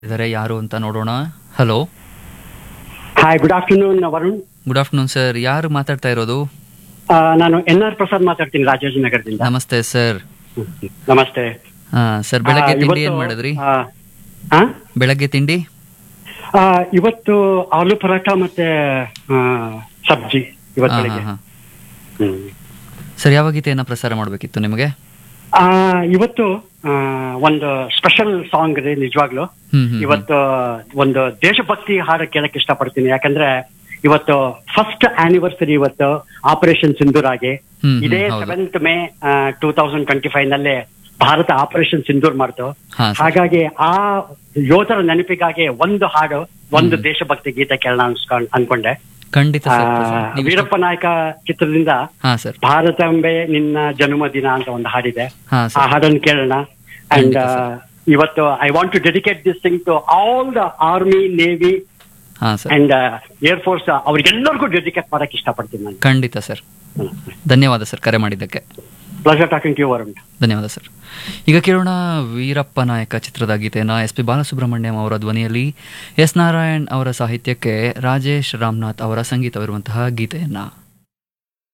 ಇದ್ದಾರೆ ಯಾರು ಅಂತ ನೋಡೋಣ hello hi good afternoon Varun good afternoon sir ಯಾರು ಮಾತಾಡ್ತಾ ಇರೋದು ಆ, ನಾನು ಎನ್ ಆರ್ ಪ್ರಸಾದ್ ಮಾತಾಡ್ತೀನಿ ರಾಜಾಜಿನಗರದಿಂದ ನಮಸ್ತೆ ಸರ್ ನಮಸ್ತೆ ಹಾ ಸರ್ ಬೆಳಗ್ಗೆ ಆ, ತಿಂಡಿ ಇವತ್ತು, ಏನ್ ಮಾಡಿದ್ರಿ ಆ, ಆ? ಬೆಳಗ್ಗೆ ತಿಂಡಿ ಆ, ಇವತ್ತು ಆಲೂ ಪರಾಠ ಮತ್ತೆ ಆ, ಸಬ್ಜಿ ಇವತ್ತು ಹಾ, ಬೆಳಿಗ್ಗೆ ಹಾ, ಹಾ. ಹ್ಮ್. ಸರ್ ಯಾವ ಗೀತೆಯನ್ನ ಪ್ರಸಾರ ಮಾಡಬೇಕಿತ್ತು ನಿಮಗೆ ಆ, ಇವತ್ತು ಆ, ಒಂದು ಸ್ಪೆಷಲ್ ಸಾಂಗ್ ರೀ ನಿಜವಾಗ್ಲು ಹ್ಮ್ ಹ್ಮ್, ಹ್ಮ್ ಇವತ್ತು ಒಂದು ದೇಶಭಕ್ತಿ ಹಾಡು ಕೇಳಕ್ ಇಷ್ಟಪಡ್ತೀನಿ ಯಾಕಂದ್ರೆ ಇವತ್ತು ಫಸ್ಟ್ ಆನಿವರ್ಸರಿ ಇವತ್ತು ಆಪರೇಷನ್ ಸಿಂಧೂರ್ ಆಗಿ ಹ್ಮ್, ಹ್ಮ್, ಇದೇ ಹೌದು. Seventh May two thousand twenty five ನಲ್ಲೇ ಭಾರತ ಆಪರೇಷನ್ ಸಿಂಧೂರ್ ಮಾಡ್ತು ಹಾ, ಸರ್. ಹಾಗಾಗಿ ಆ ಯೋಧರ ನೆನಪಿಗಾಗಿ ಒಂದು ಹಾಡು ಒಂದು ದೇಶಭಕ್ತಿ ಗೀತೆ ಕೇಳೋಣ ಅನ್ಸ್ಕೊಂಡ್ ಅನ್ಕೊಂಡೆ ಖಂಡಿತ ಆ, ಸರ್ ಪ್ರಸಾದ್. ನೀವು ಇಷ್ಟ- ವೀರಪ್ಪ ನಾಯಕ ಚಿತ್ರದಿಂದ ಹಾ ಸರ್ ಭಾರತಾಂಬೆ ನಿನ್ನ ಜನ್ಮದಿನ ಅಂತ ಒಂದು ಹಾಡಿದೆ ಹಾ ಆ ಸರ್ ಹಾಡನ್ನು ಕೇಳೋಣ ಅಂಡ್ ಖಂಡಿತ ಇವತ್ತು I want to dedicate this thing to all the army navy ಹಾ ಸರ್ ಅಂಡ್ ಏರ್ ಫೋರ್ಸ್ ಅವ್ರಿಗೆಲ್ಲರಿಗೂ ಡೆಡಿಕೇಟ್ ಮಾಡಕ್ ಇಷ್ಟಪಡ್ತೀನಿ ನಾನು ಖಂಡಿತ ಸರ್ ಧನ್ಯವಾದ ಸರ್ ಕರೆ ಮಾಡಿದ್ದಕ್ಕೆ ಪ್ಲಜರ್ ಟಾಕಿಂಗ್ ಟು ವರುಣ್ ಧನ್ಯವಾದ ಸರ್ ಈಗ ಕೇಳೋಣ ವೀರಪ್ಪ ನಾಯಕ ಚಿತ್ರದ ಗೀತೆಯನ್ನು ಎಸ್ ಪಿ ಬಾಲಸುಬ್ರಹ್ಮಣ್ಯಂ ಅವರ ಧ್ವನಿಯಲ್ಲಿ ಎಸ್ ನಾರಾಯಣ್ ಅವರ ಸಾಹಿತ್ಯಕ್ಕೆ ರಾಜೇಶ್ ರಾಮನಾಥ್ ಅವರ ಸಂಗೀತವಿರುವಂತಹ ಗೀತೆಯನ್ನ